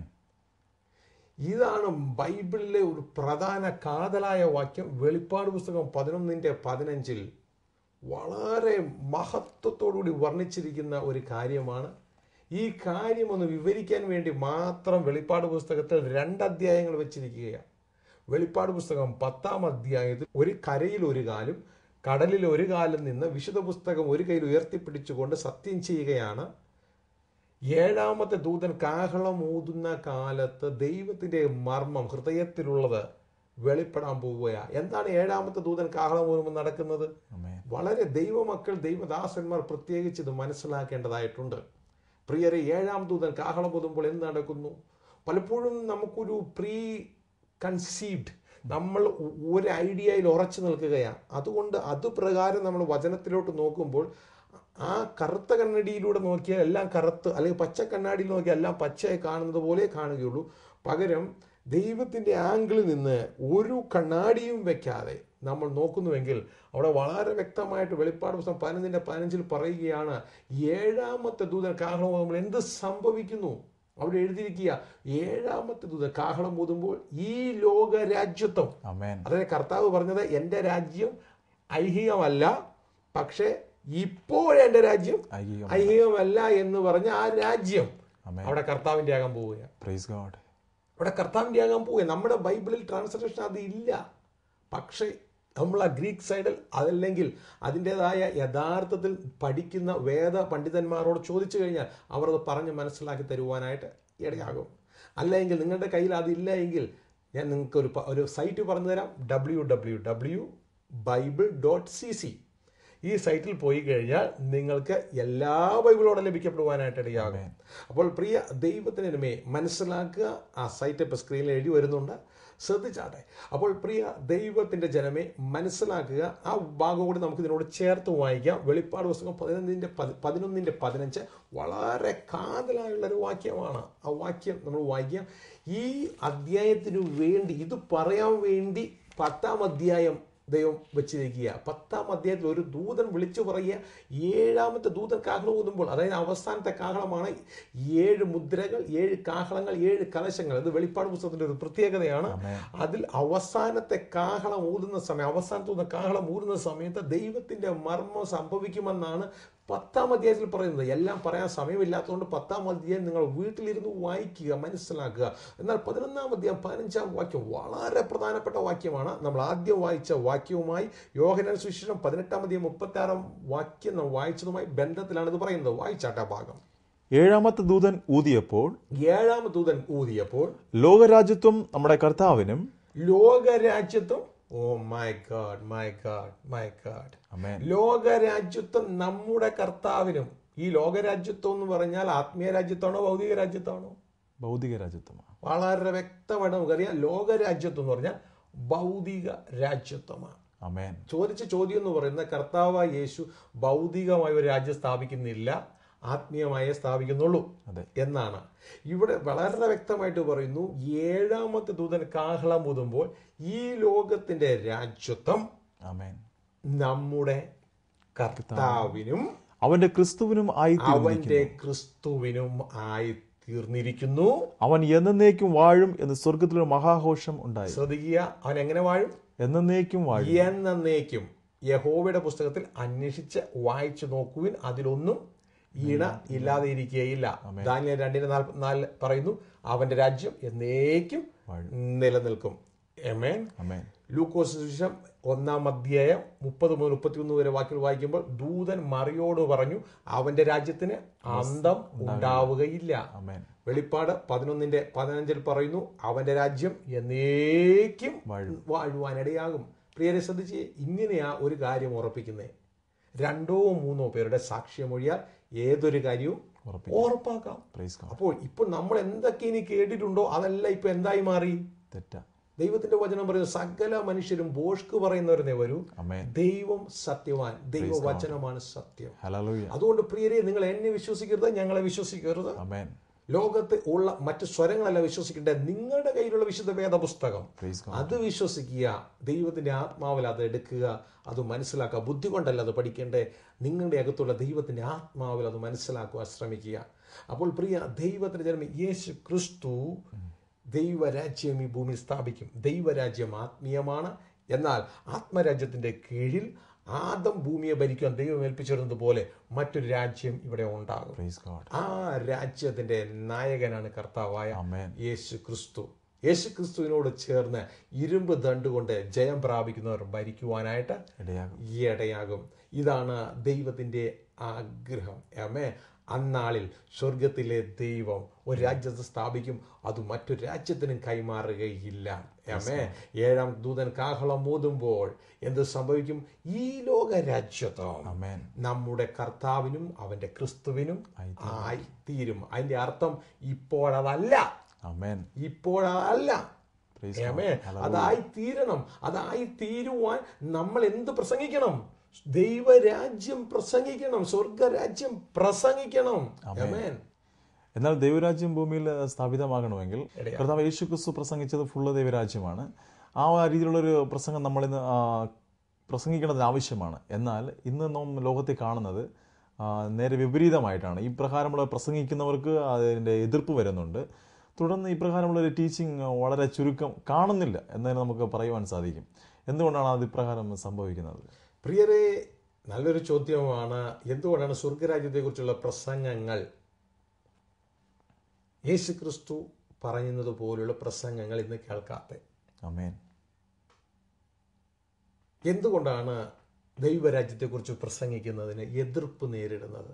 ഇതാണ് ബൈബിളിലെ ഒരു പ്രധാന കാതലായ വാക്യം വെളിപ്പാട് പുസ്തകം പതിനൊന്നിൻ്റെ പതിനഞ്ചിൽ വളരെ മഹത്വത്തോടുകൂടി വർണ്ണിച്ചിരിക്കുന്ന ഒരു കാര്യമാണ് ഈ കാര്യം ഒന്ന് വിവരിക്കാൻ വേണ്ടി മാത്രം വെളിപ്പാട് പുസ്തകത്തിൽ രണ്ട് അധ്യായങ്ങൾ വെച്ചിരിക്കുകയാണ് വെളിപ്പാട് പുസ്തകം പത്താം അധ്യായത്തിൽ ഒരു കരയിൽ ഒരു കാലും കടലിൽ ഒരു കാലും നിന്ന് വിശുദ്ധ പുസ്തകം ഒരു കയ്യിൽ ഉയർത്തിപ്പിടിച്ചുകൊണ്ട് സത്യം ചെയ്യുകയാണ് ഏഴാമത്തെ ദൂതൻ കാഹളം ഊതുന്ന കാലത്ത് ദൈവത്തിന്റെ മർമ്മം ഹൃദയത്തിലുള്ളത് വെളിപ്പെടാൻ പോവുകയാ എന്താണ് ഏഴാമത്തെ ദൂതൻ കാഹളം ഊതുമ്പോൾ നടക്കുന്നത് അമേൻ വളരെ ദൈവമക്കൾ ദൈവദാസന്മാർ പ്രത്യേകിച്ച് ഇത് മനസ്സിലാക്കേണ്ടതായിട്ടുണ്ട് പ്രിയരെ ഏഴാം ദൂതൻ കാഹളം ഊതുമ്പോൾ എന്ത് നടക്കുന്നു പലപ്പോഴും നമുക്കൊരു പ്രീ കൺസീവ്ഡ് നമ്മൾ ഒ- ഒരു ഐഡിയയിൽ ഉറച്ചു നിൽക്കുകയാണ് അതുകൊണ്ട് അത് പ്രകാരം നമ്മൾ വചനത്തിലോട്ട് നോക്കുമ്പോൾ ആ കറുത്ത കണ്ണടിയിലൂടെ നോക്കിയാൽ എല്ലാം കറുത്ത് അല്ലെങ്കിൽ പച്ച കണ്ണാടിയിൽ നോക്കിയാൽ എല്ലാം പച്ചയായി കാണുന്നത് പോലെ കാണുകയുള്ളൂ പകരം ദൈവത്തിൻ്റെ ആംഗിളിൽ നിന്ന് ഒരു കണ്ണാടിയും വെക്കാതെ നമ്മൾ നോക്കുന്നുവെങ്കിൽ അവിടെ വളരെ വ്യക്തമായിട്ട് വെളിപ്പാട് പുസ്തകം പതിനഞ്ചിൻ്റെ പതിനഞ്ചിൽ പറയുകയാണ് ഏഴാമത്തെ ദൂതൻ കാഹളം ഊതുമ്പോൾ എന്ത് സംഭവിക്കുന്നു അവിടെ എഴുതിയിരിക്കുക ഏഴാമത്തെ ദൂതൻ കാഹളം ഊതുമ്പോൾ ഈ ലോക രാജ്യത്വം അമേൻ അതായത് കർത്താവ് പറഞ്ഞത് എൻ്റെ രാജ്യം ഐഹികമല്ല പക്ഷേ ഇപ്പോൾ എൻ്റെ രാജ്യം ഐകികം ഐഹികമല്ല എന്ന് പറഞ്ഞ ആ രാജ്യം അമേൻ അവിടെ കർത്താവിൻ്റെ ആകാൻ പോവുകയാണ് പ്രൈസ് ഗോഡ് അവിടെ കർത്താവിൻ്റെ ആകാൻ പോവുക നമ്മുടെ ബൈബിളിൽ ട്രാൻസ്ലേഷൻ അത് ഇല്ല പക്ഷേ നമ്മൾ ആ ഗ്രീക്ക് സൈഡിൽ അതല്ലെങ്കിൽ അതിൻ്റെതായ യഥാർത്ഥത്തിൽ പഠിക്കുന്ന വേദ പണ്ഡിതന്മാരോട് ചോദിച്ചു കഴിഞ്ഞാൽ അവർ അത് പറഞ്ഞ് മനസ്സിലാക്കി തരുവാനായിട്ട് ഇടയാകും അല്ലെങ്കിൽ നിങ്ങളുടെ കയ്യിൽ അതില്ല എങ്കിൽ ഞാൻ നിങ്ങൾക്ക് ഒരു പ- ഒരു സൈറ്റ് പറഞ്ഞു തരാം W W W Bible dot C C ഈ സൈറ്റിൽ പോയി കഴിഞ്ഞാൽ നിങ്ങൾക്ക് എല്ലാ ബൈബിളോടെ ലഭിക്കപ്പെടുവാനായിട്ട് ഇടയാകും അപ്പോൾ പ്രിയ ദൈവത്തിനുമേ മനസ്സിലാക്കുക ആ സൈറ്റ് ഇപ്പോൾ സ്ക്രീനിൽ എഴുതി വരുന്നുണ്ട് ശ്രദ്ധിച്ചാട്ടെ അപ്പോൾ പ്രിയ ദൈവത്തിന്റെ ജനമേ മനസ്സിലാക്കുക ആ ഭാഗം കൂടി നമുക്ക് ഇതിനോട് ചേർത്ത് വായിക്കാം വെളിപ്പാട് പുസ്തകം പതിനൊന്നിന്റെ പതി- പതിനൊന്നിന്റെ പതിനഞ്ച് വളരെ കാതലായുള്ള ഒരു വാക്യമാണ് ആ വാക്യം നമ്മൾ വായിക്കാം ഈ അധ്യായത്തിനു വേണ്ടി ഇത് പറയാൻ വേണ്ടി പത്താം അധ്യായം ദൈവം വെച്ചിരിക്കുക പത്താം അധ്യായത്തിൽ ഒരു ദൂതൻ വിളിച്ചു പറയുക ഏഴാമത്തെ ദൂതൻ കാഹളം ഊതുമ്പോൾ അതായത് അവസാനത്തെ കാഹളമാണ് ഏഴ് മുദ്രകൾ ഏഴ് കാഹളങ്ങൾ ഏഴ് കലശങ്ങൾ ഇത് വെളിപ്പാട് പുസ്തകത്തിന്റെ ഒരു പ്രത്യേകതയാണ് അതിൽ അവസാനത്തെ കാഹളം ഊതുന്ന സമയം അവസാനത്തെ ഊതുന്ന കാഹളം ഊതുന്ന സമയത്ത് ദൈവത്തിന്റെ മർമ്മം സംഭവിക്കുമെന്നാണ് പത്താം അധ്യായത്തിൽ പറയുന്നത് എല്ലാം പറയാൻ സമയമില്ലാത്തതുകൊണ്ട് പത്താം അധ്യായം നിങ്ങൾ വീട്ടിലിരുന്ന് വായിക്കുക മനസ്സിലാക്കുക എന്നാൽ പതിനൊന്നാം അധ്യായം പതിനഞ്ചാം വാക്യം വളരെ പ്രധാനപ്പെട്ട വാക്യമാണ് നമ്മൾ ആദ്യം വായിച്ച വാക്യവുമായി യോഹനൻ സുശേഷം പതിനെട്ടാം അധ്യായം മുപ്പത്തി ആറാം വാക്യം നാം വായിച്ചതുമായി ബന്ധത്തിലാണ് ഇത് പറയുന്നത് വായിച്ചാട്ട ഭാഗം ഏഴാമത്തെ ദൂതൻ ഊതിയപ്പോൾ ഏഴാം ദൂതൻ ഊതിയപ്പോൾ ലോകരാജ്യത്വം നമ്മുടെ കർത്താവിനും ലോകരാജ്യത്വം oh my God my God my God amen ലോകരാജ്യത്വം നമ്മുടെ കർത്താവിനും ഈ ലോകരാജ്യത്വം എന്ന് പറഞ്ഞാൽ ആത്മീയ രാജ്യത്താണോ ഭൗതിക രാജ്യത്താണോ ഭൗതിക രാജ്യത്വമാണ് വളരെ വ്യക്തമായിട്ട് നമുക്കറിയാം ലോകരാജ്യത്വം എന്ന് പറഞ്ഞാൽ ഭൗതിക രാജ്യത്വമാണ് അമേൻ ചോദിച്ച ചോദ്യം എന്ന് പറയുന്നത് കർത്താവായ യേശു ഭൗതികമായ ഒരു രാജ്യം സ്ഥാപിക്കുന്നില്ല ആത്മീയമായേ സ്ഥാപിക്കുന്നുള്ളൂ അതെ എന്നാണ് ഇവിടെ വളരെ വ്യക്തമായിട്ട് പറയുന്നു ഏഴാമത്തെ ദൂതൻ കാഹളം ഊതുമ്പോൾ ഈ ലോകത്തിന്റെ രാജ്യത്വം അമേൻ നമ്മുടെ കർത്താവിനും അവന്റെ ക്രിസ്തുവിനും ആയി അവന്റെ ക്രിസ്തുവിനും ആയി തീർന്നിരിക്കുന്നു അവൻ എന്നേക്കും വാഴും എന്ന് സ്വർഗത്തിലൊരു മഹാഘോഷം ഉണ്ടായി ശ്രദ്ധിക്കുക അവൻ എങ്ങനെ വാഴും എന്നേക്കും വാഴും എന്നേക്കും യഹോവയുടെ പുസ്തകത്തിൽ അന്വേഷിച്ച് വായിച്ചു നോക്കുവിൻ അതിലൊന്നും ഈണ ഇല്ലാതെ ഇരിക്കുകയില്ല ദാനിയൽ രണ്ടിന് നാൽപ്പത്തിനാല് പറയുന്നു അവന്റെ രാജ്യം എന്നേക്കും നിലനിൽക്കും എമേൻ അമേൻ ലൂക്കോസ് സുവിശേഷം ഒന്നാം അധ്യായം മുപ്പത് മുതൽ മുപ്പത്തിയൊന്ന് വരെ വാക്യങ്ങൾ വായിക്കുമ്പോൾ ദൂതൻ മറിയോട് പറഞ്ഞു അവന്റെ രാജ്യത്തിന് അന്തം ഉണ്ടാവുകയില്ല അമേൻ വെളിപ്പാട് പതിനൊന്നിന്റെ പതിനഞ്ചിൽ പറയുന്നു അവന്റെ രാജ്യം എന്നേക്കും വാഴും. വാഴുവാനിടയാകും പ്രിയരെ ശ്രദ്ധിച്ച് ഇങ്ങനെയാ ഒരു കാര്യം ഉറപ്പിക്കുന്നേ രണ്ടോ മൂന്നോ പേരുടെ സാക്ഷ്യമൊഴിയാൽ ഏതൊരു കാര്യവും ഉറപ്പിക്കും ഉറപ്പാക്കാം പ്രൈസ് ഗോഡ് അപ്പോൾ ഇപ്പൊ നമ്മൾ എന്തൊക്കെ ഇനി കേട്ടിട്ടുണ്ടോ അതെല്ലാം ഇപ്പൊ എന്തായി മാറി തെറ്റ ദൈവത്തിന്റെ വചനം പറയുന്നു സകല മനുഷ്യരും ബോഷ്ക്ക് പറയുന്നവരെന്നേ വരൂ അമേൻ ദൈവം സത്യവാൻ ദൈവവചനമാണ് സത്യം ഹലലൂയ അതുകൊണ്ട് പ്രിയരെ നിങ്ങൾ എന്നെ വിശ്വസിക്കരുത് ഞങ്ങളെ വിശ്വസിക്കരുത് അമേൻ ലോകത്ത് ഉള്ള മറ്റു സ്വരങ്ങളല്ല വിശ്വസിക്കേണ്ടത് നിങ്ങളുടെ കയ്യിലുള്ള വിശുദ്ധ വേദ പുസ്തകം പ്രൈസ് ഗോഡ് അത് വിശ്വസിക്കുക ദൈവത്തിന്റെ ആത്മാവിൽ അത് എടുക്കുക അത് മനസ്സിലാക്കുക ബുദ്ധി കൊണ്ടല്ല അത് പഠിക്കേണ്ടേ നിങ്ങളുടെ അകത്തുള്ള ദൈവത്തിന്റെ ആത്മാവിൽ അത് മനസ്സിലാക്കുക ശ്രമിക്കുക അപ്പോൾ പ്രിയ ദൈവത്തിന്റെ ജന്മം യേശു ക്രിസ്തു ദൈവരാജ്യം ഈ ഭൂമിയിൽ സ്ഥാപിക്കും ദൈവരാജ്യം ആത്മീയമാണ് എന്നാൽ ആത്മരാജ്യത്തിന്റെ കീഴിൽ ആദം ഭൂമിയെ ഭരിക്കാൻ ദൈവം ഏൽപ്പിച്ചിരുന്നത് പോലെ മറ്റൊരു രാജ്യം ഇവിടെ ഉണ്ടാകും പ്രൈസ് ഗോഡ് ആ രാജ്യത്തിന്റെ നായകനാണ് കർത്താവായ അമേൻ യേശു ക്രിസ്തു യേശു ക്രിസ്തുവിനോട് ചേർന്ന് ഇരുമ്പ് ദണ്ടുകൊണ്ട് ജയം പ്രാപിക്കുന്നവർ ഭരിക്കുവാനായിട്ട് ഇടയാകും ഈ ഇടയാകും ഇതാണ് ദൈവത്തിന്റെ ആഗ്രഹം അമ്മേ അന്നാളിൽ സ്വർഗത്തിലെ ദൈവം ഒരു രാജ്യത്ത് സ്ഥാപിക്കും അത് മറ്റൊരു രാജ്യത്തിനും കൈമാറുകയില്ല അമ്മേ ഏഴാം ദൂതൻ കാഹളം മൂതുമ്പോൾ എന്ത് സംഭവിക്കും ഈ ലോക രാജ്യത്വം അമേൻ നമ്മുടെ കർത്താവിനും അവന്റെ ക്രിസ്തുവിനും ആയി തീരും അതിന്റെ അർത്ഥം ഇപ്പോഴതല്ല അമേൻ ഇപ്പോഴതല്ല പ്രൈസ് ഏമേ അതായി തീരണം അതായി തീരുവാൻ നമ്മൾ എന്ത് പ്രസംഗിക്കണം ദൈവരാജ്യം പ്രസംഗിക്കണം സ്വർഗരാജ്യം പ്രസംഗിക്കണം ഏമേൻ എന്നാൽ ദൈവരാജ്യം ഭൂമിയിൽ സ്ഥാപിതമാകണമെങ്കിൽ കർത്താവ് യേശു ക്രിസ്തു പ്രസംഗിച്ചത് ഫുള്ള് ദൈവരാജ്യമാണ് ആ രീതിയിലുള്ളൊരു പ്രസംഗം നമ്മളിന്ന് ആ, പ്രസംഗിക്കേണ്ടതിന് ആവശ്യമാണ് എന്നാൽ ഇന്ന് നാം ലോകത്തെ കാണുന്നത് ആ, നേരെ വിപരീതമായിട്ടാണ് ഈ പ്രകാരമുള്ള പ്രസംഗിക്കുന്നവർക്ക് അതിൻ്റെ എതിർപ്പ് വരുന്നുണ്ട് തുടർന്ന് ഈ പ്രകാരമുള്ളൊരു ടീച്ചിങ് വളരെ ചുരുക്കം കാണുന്നില്ല എന്നതിന് നമുക്ക് പറയുവാൻ സാധിക്കും എന്തുകൊണ്ടാണ് അത് ഇപ്രകാരം സംഭവിക്കുന്നത് പ്രിയരെ നല്ലൊരു ചോദ്യമാണ് എന്തുകൊണ്ടാണ് സ്വർഗരാജ്യത്തെക്കുറിച്ചുള്ള പ്രസംഗങ്ങൾ യേശു ക്രിസ്തു പറയുന്നത് പോലുള്ള പ്രസംഗങ്ങൾ ഇന്ന് കേൾക്കാത്ത അമേൻ എന്തുകൊണ്ടാണ് ദൈവരാജ്യത്തെക്കുറിച്ച് പ്രസംഗിക്കുന്നതിന് എതിർപ്പ് നേരിടുന്നത്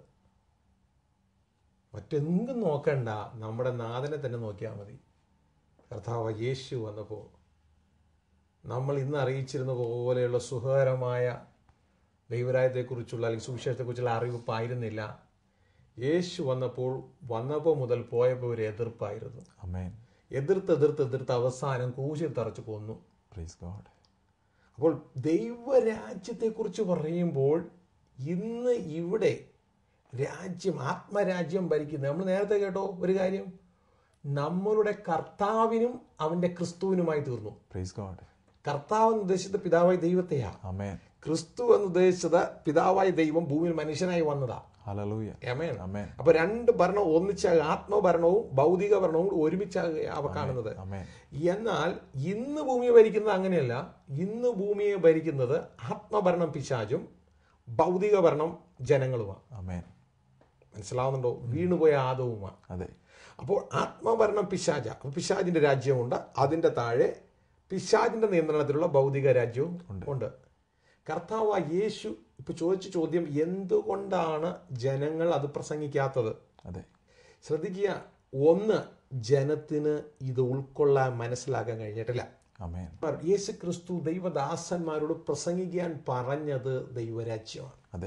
മറ്റെന്തും നോക്കണ്ട നമ്മുടെ നാഥനെ തന്നെ നോക്കിയാൽ മതി കർത്താവ് യേശു വന്നപ്പോൾ നമ്മൾ ഇന്ന് അറിയിച്ചിരുന്ന പോലെയുള്ള സുഖകരമായ ദൈവരാജ്യത്തെക്കുറിച്ചുള്ള അല്ലെങ്കിൽ സുവിശേഷത്തെക്കുറിച്ചുള്ള അറിവിപ്പായിരുന്നില്ല യേശു വന്നപ്പോൾ വന്നപ്പോൾ മുതൽ പോയപ്പോൾ ഒരു എതിർപ്പായിരുന്നു അമേൻ എതിർത്ത് എതിർത്ത് എതിർത്ത് അവസാനം കൂശിൽ തറച്ച് കൊന്നു പ്രൈസ് ഗോഡ് അപ്പോൾ ദൈവരാജ്യത്തെക്കുറിച്ച് പറയുമ്പോൾ ഇന്ന് ഇവിടെ രാജ്യം ആത്മരാജ്യം ഭരിക്കുന്നത് നമ്മൾ നേരത്തെ കേട്ടോ ഒരു കാര്യം നമ്മളുടെ കർത്താവിനും അവൻ്റെ ക്രിസ്തുവിനുമായി തീർന്നു പ്രൈസ് ഗോഡ് കർത്താവ് എന്ന് ഉദ്ദേശിച്ചത് പിതാവായ ദൈവത്തെയാ അമേൻ ക്രിസ്തു എന്ന് ഉദ്ദേശിച്ചത് പിതാവായ ദൈവം ഭൂമിയിൽ മനുഷ്യനായി വന്നതാ ഹലലൂയ Amen. അമേൻ അപ്പൊ രണ്ട് ഭരണം ഒന്നിച്ചാകുക ആത്മഭരണവും ഭൗതിക ഭരണവും കൂടി ഒരുമിച്ചാകുക അവ കാണുന്നത് അമേൻ എന്നാൽ ഇന്ന് ഭൂമിയെ ഭരിക്കുന്നത് അങ്ങനെയല്ല ഇന്ന് ഭൂമിയെ ഭരിക്കുന്നത് ആത്മഭരണം പിശാചും ഭൗതിക ഭരണം ജനങ്ങളുമാണ് അമേൻ മനസ്സിലാവുന്നുണ്ടോ വീണുപോയ ആദവുമാണ് അതെ അപ്പോൾ ആത്മഭരണം പിശാച അപ്പോൾ പിശാചിന്റെ രാജ്യമുണ്ട് അതിൻ്റെ താഴെ പിശാചിന്റെ നിയന്ത്രണത്തിലുള്ള ഭൗതിക രാജ്യവും ഉണ്ട് കർത്താവ് യേശു ഇപ്പൊ ചോദിച്ച ചോദ്യം എന്തുകൊണ്ടാണ് ജനങ്ങൾ അത് പ്രസംഗിക്കാത്തത് അതെ ശ്രദ്ധിക്കുക ഒന്ന് ജനത്തിന് ഇത് ഉൾക്കൊള്ളാൻ മനസ്സിലാക്കാൻ കഴിഞ്ഞിട്ടില്ല അമേൻ യേശു ക്രിസ്തു ദൈവദാസന്മാരോട് പ്രസംഗിക്കാൻ പറഞ്ഞത് ദൈവരാജ്യമാണ് അതെ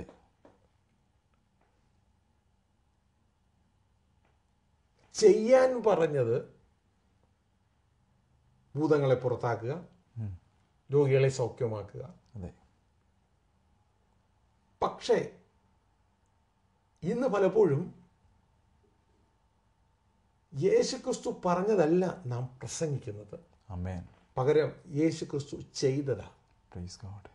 ചെയ്യാൻ പറഞ്ഞത് ഭൂതങ്ങളെ പുറത്താക്കുക ഉം. രോഗികളെ സൗഖ്യമാക്കുക അതെ പക്ഷേ ഇന്ന് പലപ്പോഴും യേശുക്രിസ്തു പറഞ്ഞതല്ല നാം പ്രസംഗിക്കുന്നത് അമേൻ പകരം യേശുക്രിസ്തു ചെയ്തതാ പ്രൈസ് ഗോഡ്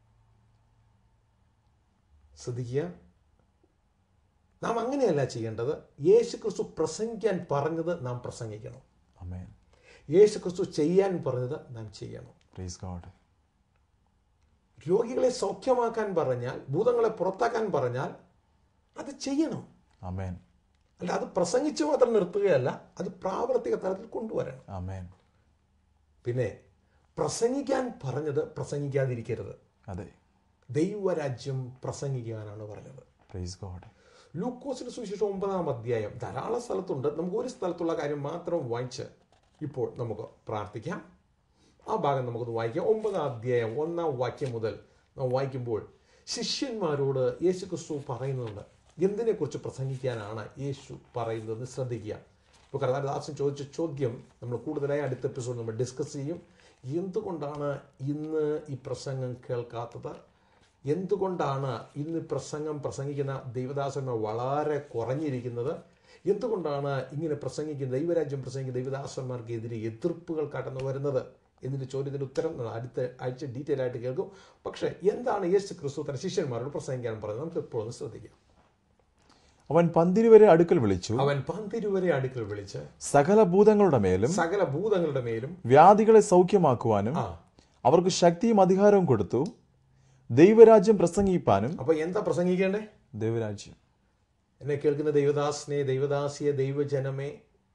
ശ്രദ്ധിക്കുക നാം അങ്ങനെയല്ല ചെയ്യേണ്ടത് യേശുക്രിസ്തു പ്രസംഗിക്കാൻ പറഞ്ഞത് നാം പ്രസംഗിക്കണം അമേൻ യേശുക്രിസ്തു ചെയ്യാൻ പറഞ്ഞത് നാം ചെയ്യണം പ്രൈസ് ഗോഡ് രോഗികളെ സൗഖ്യമാക്കാൻ പറഞ്ഞാൽ ഭൂതങ്ങളെ പുറത്താക്കാൻ പറഞ്ഞാൽ അത് ചെയ്യണം അമേൻ അല്ല അത് പ്രസംഗിച്ച് മാത്രം നിർത്തുകയല്ല അത് പ്രാവർത്തിക തലത്തിൽ കൊണ്ടുവരണം അമേൻ പിന്നെ പ്രസംഗിക്കാൻ പറഞ്ഞത് പ്രസംഗിക്കാതിരിക്കരുത് അതെ ദൈവരാജ്യം പ്രസംഗിക്കാനാണ് പറഞ്ഞത് പ്രൈസ് ഗോഡ് ലൂക്കോസിന്റെ സുവിശേഷം ഒമ്പതാം അധ്യായം ധാരാളം സ്ഥലത്തുണ്ട് നമുക്ക് ഒരു സ്ഥലത്തുള്ള കാര്യം മാത്രം വായിച്ച് ഇപ്പോൾ നമുക്ക് പ്രാർത്ഥിക്കാം ആ ഭാഗം നമുക്കൊന്ന് വായിക്കാം ഒമ്പതാം അധ്യായം ഒന്നാം വാക്യം മുതൽ നാം വായിക്കുമ്പോൾ ശിഷ്യന്മാരോട് യേശു ക്രിസ്തു പറയുന്നുണ്ട് എന്തിനെക്കുറിച്ച് പ്രസംഗിക്കാനാണ് യേശു പറയുന്നതെന്ന് ശ്രദ്ധിക്കുക ഇപ്പോൾ കർത്താരദാസൻ ചോദിച്ച ചോദ്യം നമ്മൾ കൂടുതലായി അടുത്ത എപ്പിസോഡ് നമ്മൾ ഡിസ്കസ് ചെയ്യും എന്തുകൊണ്ടാണ് ഇന്ന് ഈ പ്രസംഗം കേൾക്കാത്തത് എന്തുകൊണ്ടാണ് ഇന്ന് പ്രസംഗം പ്രസംഗിക്കുന്ന ദൈവദാസന്മാർ വളരെ കുറഞ്ഞിരിക്കുന്നത് എന്തുകൊണ്ടാണ് ഇങ്ങനെ പ്രസംഗിക്കുന്ന ദൈവരാജ്യം പ്രസംഗിക്കുന്ന ദൈവദാസന്മാർക്കെതിരെ എതിർപ്പുകൾ കടന്നു വരുന്നത് എന്നതിൻ്റെ ചോദ്യത്തിന് ഉത്തരം നമ്മൾ അടുത്ത ആഴ്ച ഡീറ്റെയിൽ ആയിട്ട് കേൾക്കും പക്ഷേ എന്താണ് യേശു ക്രിസ്തു തന്റെ ശിഷ്യന്മാരോട് പ്രസംഗിക്കാൻ പറഞ്ഞത് നമുക്ക് എപ്പോഴും ശ്രദ്ധിക്കാം അവൻ പന്തിരുവരെ അടുക്കൽ വിളിച്ചു അവൻ പന്തിരുവരെ അടുക്കൽ വിളിച്ച് സകല ഭൂതങ്ങളുടെ മേലും സകല ഭൂതങ്ങളുടെ മേലും വ്യാധികളെ സൗഖ്യമാക്കുവാനും ആ അവർക്ക് ശക്തിയും അധികാരവും കൊടുത്തു ദൈവരാജ്യം പ്രസംഗിപ്പാനും അപ്പൊ എന്താ പ്രസംഗിക്കേണ്ടേ ദൈവരാജ്യം എന്നെ കേൾക്കുന്ന ദൈവദാസനെ ദൈവദാസിയെ ദൈവജനമേ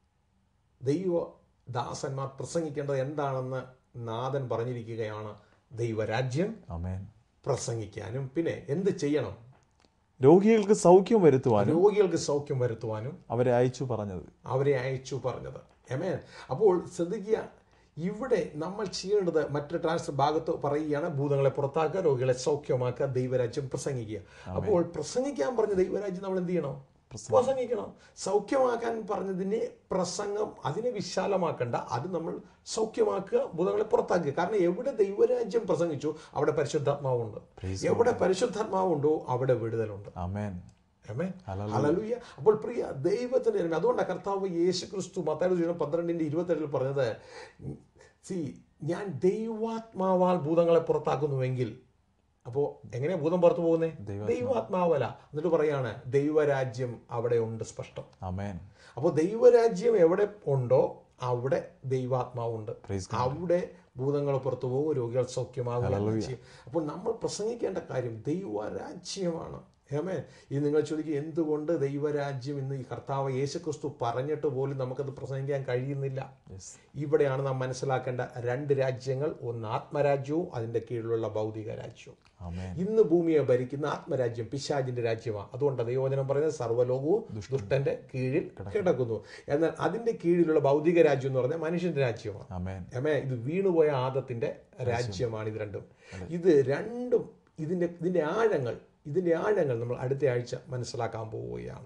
ദൈവദാസന്മാർ പ്രസംഗിക്കേണ്ടത് എന്താണെന്ന് നാഥൻ പറഞ്ഞിരിക്കുകയാണ് ദൈവരാജ്യം അമേൻ പ്രസംഗിക്കാനും പിന്നെ എന്ത് ചെയ്യണം രോഗികൾക്ക് സൗഖ്യം വരുത്തുവാനും രോഗികൾക്ക് സൗഖ്യം വരുത്തുവാനും അവരെ അയച്ചു പറഞ്ഞത് അവരെ അയച്ചു പറഞ്ഞത് എമേൻ അപ്പോൾ ശ്രദ്ധിക്കുക ഇവിടെ നമ്മൾ ചെയ്യേണ്ടത് മറ്റൊരു ട്രാൻസ്ഫർ ഭാഗത്ത് പറയുകയാണ് ഭൂതങ്ങളെ പുറത്താക്കുക രോഗികളെ സൗഖ്യമാക്കുക ദൈവരാജ്യം പ്രസംഗിക്കുക അപ്പോൾ പ്രസംഗിക്കാൻ പറഞ്ഞ ദൈവരാജ്യം നമ്മൾ എന്ത് ചെയ്യണം പ്രസംഗിക്കണം സൗഖ്യമാക്കാൻ പറഞ്ഞതിനെ പ്രസംഗം അതിനെ വിശാലമാക്കണ്ട അത് നമ്മൾ സൗഖ്യമാക്കുക ഭൂതങ്ങളെ പുറത്താക്കുക കാരണം എവിടെ ദൈവരാജ്യം പ്രസംഗിച്ചു അവിടെ പരിശുദ്ധാത്മാവുണ്ട് എവിടെ പരിശുദ്ധാത്മാവുണ്ടോ അവിടെ വിടുതലുണ്ട് അമേൻ ആമേൻ. ഹല്ലേലൂയ. ഹല്ലേലൂയ. അപ്പോൾ പ്രിയ ദൈവത്തിന്റെ ജനമേ, അതുകൊണ്ടാണ് കർത്താവ് യേശു ക്രിസ്തു മത്തായുടെ സുവിശേഷം പന്ത്രണ്ടിന്റെ ഇരുപത്തേഴിൽ പറഞ്ഞത് സി ഞാൻ ദൈവാത്മാവാൽ ഭൂതങ്ങളെ പുറത്താക്കുന്നുവെങ്കിൽ അപ്പോൾ എങ്ങനെയാ ഭൂതം പുറത്തു പോകുന്നേ ദൈവാത്മാവല എന്നിട്ട് പറയാണ് ദൈവരാജ്യം അവിടെ ഉണ്ട് സ്പഷ്ടം അമേൻ അപ്പോൾ ദൈവരാജ്യം എവിടെ ഉണ്ടോ അവിടെ ദൈവാത്മാവുണ്ട് Praise അവിടെ ഭൂതങ്ങൾ പുറത്തു പോകും രോഗികൾ സൗഖ്യമാകുക ചെയ്യും അപ്പോൾ നമ്മൾ പ്രസംഗിക്കേണ്ട കാര്യം ദൈവരാജ്യമാണ് ഏമേ ഇത് നിങ്ങൾ ചോദിക്കും എന്തുകൊണ്ട് ദൈവരാജ്യം ഇന്ന് ഈ കർത്താവ് യേശുക്രിസ്തു പറഞ്ഞിട്ട് പോലും നമുക്കത് പ്രസംഗിക്കാൻ കഴിയുന്നില്ല യെസ് ഇവിടെയാണ് നാം മനസ്സിലാക്കേണ്ട രണ്ട് രാജ്യങ്ങൾ ഒന്ന് ആത്മരാജ്യവും അതിൻ്റെ കീഴിലുള്ള ഭൗതിക രാജ്യവും അമേൻ ഇന്ന് ഭൂമിയെ ഭരിക്കുന്ന ആത്മരാജ്യം പിശാജിന്റെ രാജ്യമാണ് അതുകൊണ്ട് ദൈവവചനം പറയുന്നത് സർവ്വലോകവും ദുഷ്ടന്റെ കീഴിൽ കിടക്കുന്നു എന്നാൽ അതിന്റെ കീഴിലുള്ള ഭൗതിക രാജ്യം എന്ന് പറഞ്ഞാൽ മനുഷ്യന്റെ രാജ്യമാണ് അമേൻ അമ്മേ ഇത് വീണുപോയ ആദത്തിന്റെ രാജ്യമാണ് ഇത് രണ്ടും ഇത് രണ്ടും ഇതിന്റെ ഇതിന്റെ ആഴങ്ങൾ ഇതിന്റെ ആഴങ്ങൾ നമ്മൾ അടുത്ത ആഴ്ച മനസ്സിലാക്കാൻ പോവുകയാണ്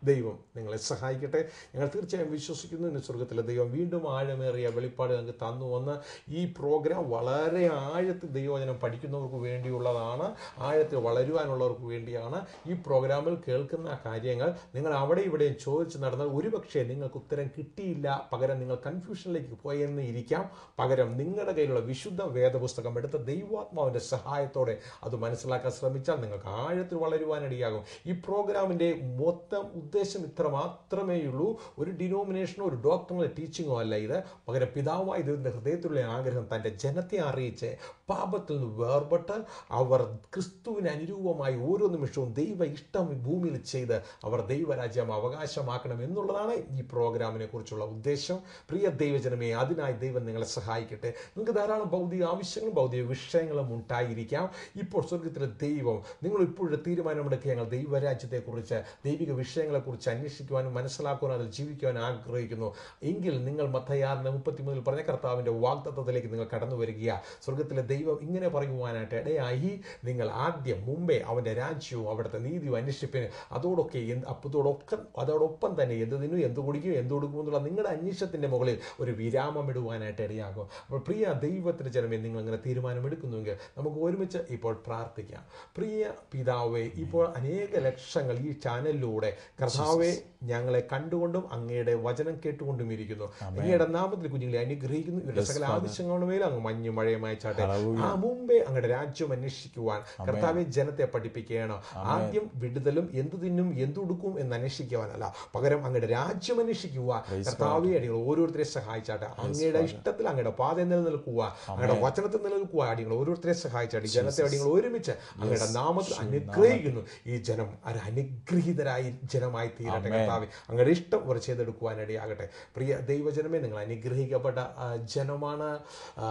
ദൈവം നിങ്ങളെ സഹായിക്കട്ടെ ഞങ്ങൾ തീർച്ചയായും വിശ്വസിക്കുന്നു ഇന്ന് സ്വർഗത്തിലെ ദൈവം വീണ്ടും ആഴമേറിയ വെളിപ്പാട് ഞങ്ങൾക്ക് തന്നു വന്ന് ഈ പ്രോഗ്രാം വളരെ ആഴത്തിൽ ദൈവവചനം പഠിക്കുന്നവർക്ക് വേണ്ടിയുള്ളതാണ് ആഴത്തിൽ വളരുവാനുള്ളവർക്ക് വേണ്ടിയാണ് ഈ പ്രോഗ്രാമിൽ കേൾക്കുന്ന കാര്യങ്ങൾ നിങ്ങൾ അവിടെ ഇവിടെയും ചോദിച്ച് നടന്നാൽ ഒരുപക്ഷെ നിങ്ങൾക്ക് ഉത്തരം കിട്ടിയില്ല പകരം നിങ്ങൾ കൺഫ്യൂഷനിലേക്ക് പോയെന്ന് ഇരിക്കാം പകരം നിങ്ങളുടെ കയ്യിലുള്ള വിശുദ്ധ വേദപുസ്തകം എടുത്ത ദൈവാത്മാവിൻ്റെ സഹായത്തോടെ അത് മനസ്സിലാക്കാൻ ശ്രമിച്ചാൽ നിങ്ങൾക്ക് ആഴത്തിൽ വളരുവാനിടയാകും ഈ പ്രോഗ്രാമിൻ്റെ മൊത്തം ഉദ്ദേശം ഇത്ര മാത്രമേ ഉള്ളൂ ഒരു ഡിനോമിനേഷനോ ഒരു ഡോക്ടറിന്റെ ടീച്ചിങ്ങോ അല്ല ഇത് പകരം പിതാവായ ദൈവത്തിൻ്റെ ഹൃദയത്തിലുള്ള ആഗ്രഹം തൻ്റെ ജനത്തെ അറിയിച്ച് പാപത്തിൽ നിന്ന് വേർപെട്ട് അവർ ക്രിസ്തുവിന് അനുരൂപമായി ഓരോ നിമിഷവും ദൈവ ഇഷ്ടം ഈ ഭൂമിയിൽ ചെയ്ത് അവർ ദൈവരാജ്യം അവകാശമാക്കണം എന്നുള്ളതാണ് ഈ പ്രോഗ്രാമിനെ കുറിച്ചുള്ള ഉദ്ദേശം പ്രിയ ദൈവജനമേ അതിനായി ദൈവം നിങ്ങളെ സഹായിക്കട്ടെ നിങ്ങൾക്ക് ധാരാളം ഭൗതിക ആവശ്യങ്ങളും ഭൗതിക വിഷയങ്ങളും ഉണ്ടായിരിക്കാം ഇപ്പോൾ സ്വർഗത്തിലെ ദൈവം നിങ്ങൾ ഇപ്പോഴും തീരുമാനമെടുക്കുക ഞങ്ങൾ ദൈവരാജ്യത്തെക്കുറിച്ച് ദൈവിക വിഷയങ്ങളെക്കുറിച്ച് അന്വേഷിക്കുവാനും മനസ്സിലാക്കുവാനും അതിൽ ജീവിക്കുവാനും ആഗ്രഹിക്കുന്നു എങ്കിൽ നിങ്ങൾ മത്തയാറിന് മുപ്പത്തിമൂന്നിൽ പറഞ്ഞ കർത്താവിൻ്റെ വാഗ്ദത്തത്തിലേക്ക് നിങ്ങൾ കടന്നു വരിക സ്വർഗത്തിലെ ദൈവം ഇങ്ങനെ പറയുവാനായിട്ട് ഇടയായി നിങ്ങൾ ആദ്യം മുമ്പേ അവൻ്റെ രാജ്യവും അവിടുത്തെ നീതിയും അന്വേഷിപ്പിന് അതോടൊക്കെ എന്ത് അപ്പത്തോടൊക്കെ അതോടൊപ്പം തന്നെ എന്തിനും എന്ത് കുടിക്കും എന്ത് കൊടുക്കും എന്നുള്ള നിങ്ങളുടെ അന്വേഷണത്തിൻ്റെ മുകളിൽ ഒരു വിരാമം ഇടുവാനായിട്ട് ഇടയാകും അപ്പോൾ പ്രിയ ദൈവത്തിൻ്റെ ജനമേ നിങ്ങൾ അങ്ങനെ തീരുമാനമെടുക്കുന്നുവെങ്കിൽ നമുക്ക് ഒരുമിച്ച് ഇപ്പോൾ പ്രാർത്ഥിക്കാം പ്രിയ പിതാവേ ഇപ്പോൾ അനേക ലക്ഷങ്ങൾ ഈ ചാനലിലൂടെ കർത്താവെ ഞങ്ങളെ കണ്ടുകൊണ്ടും അങ്ങയുടെ വചനം കേട്ടുകൊണ്ടും ഇരിക്കുന്നു അങ്ങയുടെ നാമത്തിൽ കുഞ്ഞുങ്ങളെ അനുഗ്രഹിക്കുന്നു ഇവരുടെ സകല ആവശ്യങ്ങളുടെ മേലും അങ്ങ് മഞ്ഞു മഴയുമായി ചാട്ടെ ആ മുമ്പേ അങ്ങയുടെ രാജ്യം അന്വേഷിക്കുവാൻ കർത്താവെ ജനത്തെ പഠിപ്പിക്കുകയാണ് ആദ്യം വിടുതലും എന്തു തിന്നും എന്തുടുക്കും എന്ന് അന്വേഷിക്കുവാനല്ല പകരം അങ്ങയുടെ രാജ്യം അന്വേഷിക്കുക കർത്താവെ അടികൾ ഓരോരുത്തരെ സഹായിച്ചാട്ടെ അങ്ങയുടെ ഇഷ്ടത്തിൽ അങ്ങയുടെ പാത നിലനിൽക്കുക അങ്ങയുടെ വചനത്തിൽ നിലനിൽക്കുക അടികൾ ഓരോരുത്തരെ സഹായിച്ചാട്ടെ ജനത്തെ അടികൾ ഒരുമിച്ച് അങ്ങയുടെ നാമത്തിൽ അനുഗ്രഹിക്കുന്നു ഈ ജനം ഒരു അനുഗ്രഹീതരായി ജനമായി തീരട്ടെ കർത്താവെ അങ്ങയുടെ ഇഷ്ടം അവർ ചെയ്തെടുക്കുവാനിടയാകട്ടെ പ്രിയ ദൈവജനമേ നിങ്ങൾ അനുഗ്രഹിക്കപ്പെട്ട ആ, ജനമാണ് ആ,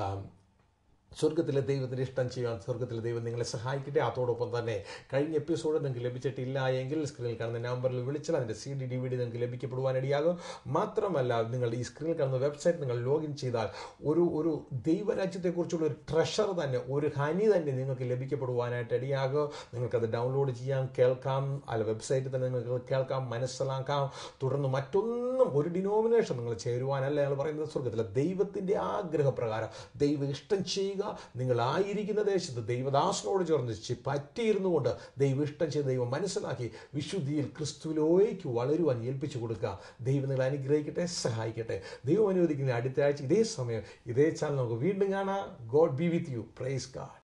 സ്വർഗത്തിലെ ദൈവത്തിന് ഇഷ്ടം ചെയ്യാൻ സ്വർഗത്തിലെ ദൈവം നിങ്ങളെ സഹായിക്കട്ടെ അതോടൊപ്പം തന്നെ കഴിഞ്ഞ എപ്പിസോഡ് നിങ്ങൾക്ക് ലഭിച്ചിട്ടില്ല എങ്കിൽ സ്ക്രീനിൽ കാണുന്ന നമ്പറിൽ വിളിച്ചാൽ അതിൻ്റെ C D D V D നിങ്ങൾക്ക് ലഭിക്കപ്പെടുവാനിടയാകും മാത്രമല്ല നിങ്ങൾ ഈ സ്ക്രീനിൽ കാണുന്ന വെബ്സൈറ്റ് നിങ്ങൾ ലോഗിൻ ചെയ്താൽ ഒരു ഒരു ദൈവരാജ്യത്തെക്കുറിച്ചുള്ള ഒരു ട്രഷർ തന്നെ ഒരു ഹനി തന്നെ നിങ്ങൾക്ക് ലഭിക്കപ്പെടുവാനായിട്ട് ഇടയാകും നിങ്ങൾക്കത് ഡൗൺലോഡ് ചെയ്യാം കേൾക്കാം അല്ല വെബ്സൈറ്റിൽ തന്നെ നിങ്ങൾക്ക് കേൾക്കാം മനസ്സിലാക്കാം തുടർന്ന് മറ്റൊന്നും ഒരു ഡിനോമിനേഷൻ നിങ്ങൾ ചേരുവാനല്ല ഞങ്ങൾ പറയുന്നത് സ്വർഗത്തിലെ ദൈവത്തിൻ്റെ ആഗ്രഹപ്രകാരം ദൈവ ഇഷ്ടം ചെയ്യുക നിങ്ങളായിരിക്കുന്ന ദേശത്ത് ദൈവദാസനോട് ചേർന്ന് ചി- പറ്റിയിരുന്നു കൊണ്ട് ദൈവ ഇഷ്ടം ചെയ്ത് ദൈവം മനസ്സിലാക്കി വിശുദ്ധിയിൽ ക്രിസ്തുവിലേക്ക് വളരുവാൻ ഏൽപ്പിച്ചു കൊടുക്കുക ദൈവം നിങ്ങളെ അനുഗ്രഹിക്കട്ടെ സഹായിക്കട്ടെ ദൈവം അനുവദിക്കുന്ന അടുത്ത ആഴ്ച ഇതേ സമയം ഇതേ ചാനൽ നമുക്ക് വീണ്ടും കാണാം God be with you praise God